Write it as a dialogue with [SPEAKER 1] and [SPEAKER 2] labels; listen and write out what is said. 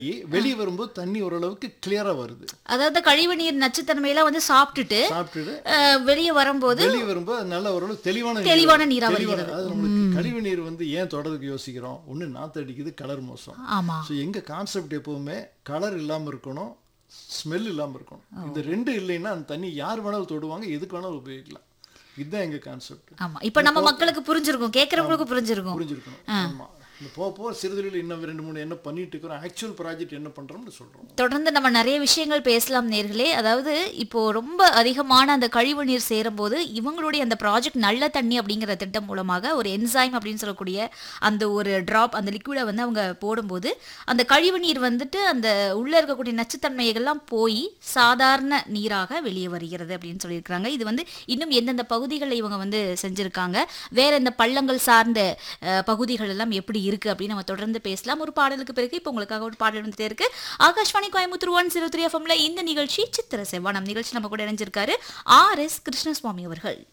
[SPEAKER 1] வெளியே வரும்போது தண்ணி ஓரளவுக்கு கிளியரா வருது
[SPEAKER 2] அதாவது கழிவு நீர் நச்சுத்தன்மையெல்லாம் வந்து சாப்பிட்டுட்டு
[SPEAKER 1] சாப்பிட்டுட்டு
[SPEAKER 2] அஹ், வெளியே வரும்போது
[SPEAKER 1] வெளியே வரும்போது அது நல்ல ஓரளவு தெளிவான நீர்
[SPEAKER 2] தெளிவான
[SPEAKER 1] வருது.
[SPEAKER 2] நீரா
[SPEAKER 1] தெளிவான-
[SPEAKER 2] வருகிறது.
[SPEAKER 1] அது நம்மளுக்கு கழிவு நீர் வந்து ஏன் தொடர்றதுக்கு யோசிக்கிறோம் ஒண்ணு நாத்து அடிக்குது கலர் மோசம்
[SPEAKER 2] ஆமா
[SPEAKER 1] ஸோ எங்க கான்செப்ட் எப்பவுமே கலர் இல்லாம இருக்கணும் ஸ்மெல் இல்லாம இருக்கணும் இந்த ரெண்டு இல்லைன்னா அந்த தண்ணி யார் வேணாலும் தொடுவாங்க எதுக்கு வேணாலும் உபயோகிக்கலாம் இதுதான் எங்க கான்செப்ட்
[SPEAKER 2] ஆமா இப்ப நம்ம மக்களுக்கு புரிஞ்சிருக்கும் கேட்கறவங்களுக்கு புரிஞ்சிருக்கும்
[SPEAKER 1] புரிஞ்சிருக்கணும் ஆமா இந்த போக போக சிறுதுளியில் இன்னும் ரெண்டு மூணு என்ன பண்ணிட்டு இருக்கிறோம் ஆக்சுவல் ப்ராஜெக்ட் என்ன பண்றோம்னு சொல்றோம்
[SPEAKER 2] தொடர்ந்து நம்ம நிறைய விஷயங்கள் பேசலாம் நேர்களே அதாவது இப்போ ரொம்ப அதிகமான அந்த கழிவு நீர் சேரும்போது இவங்களுடைய அந்த ப்ராஜெக்ட் நல்ல தண்ணி அப்படிங்கிற திட்டம் மூலமாக ஒரு என்சைம் அப்படின்னு சொல்லக்கூடிய அந்த ஒரு டிராப் அந்த லிக்விடை வந்து அவங்க போடும்போது அந்த கழிவு நீர் வந்துட்டு அந்த உள்ள இருக்கக்கூடிய நச்சுத்தன்மைகள்லாம் போய் சாதாரண நீராக வெளியே வருகிறது அப்படின்னு சொல்லியிருக்கிறாங்க இது வந்து இன்னும் எந்தெந்த பகுதிகளில் இவங்க வந்து செஞ்சிருக்காங்க வேற இந்த பள்ளங்கள் சார்ந்த அஹ், பகுதிகள் எல்லாம் எப்படி இருக்கு அப்படின்னு நம்ம தொடர்ந்து பேசலாம் ஒரு பாடலுக்கு பிறகு இப்போ உங்களுக்காக ஒரு பாடல் வந்துட்டே இருக்கு Akashvani Coimbatore one zero three எஃப்எம்ல இந்த நிகழ்ச்சி சித்திர செவ்வானம் நிகழ்ச்சி நம்ம கூட இணைஞ்சிருக்காரு ஆர் எஸ் கிருஷ்ணசுவாமி அவர்கள்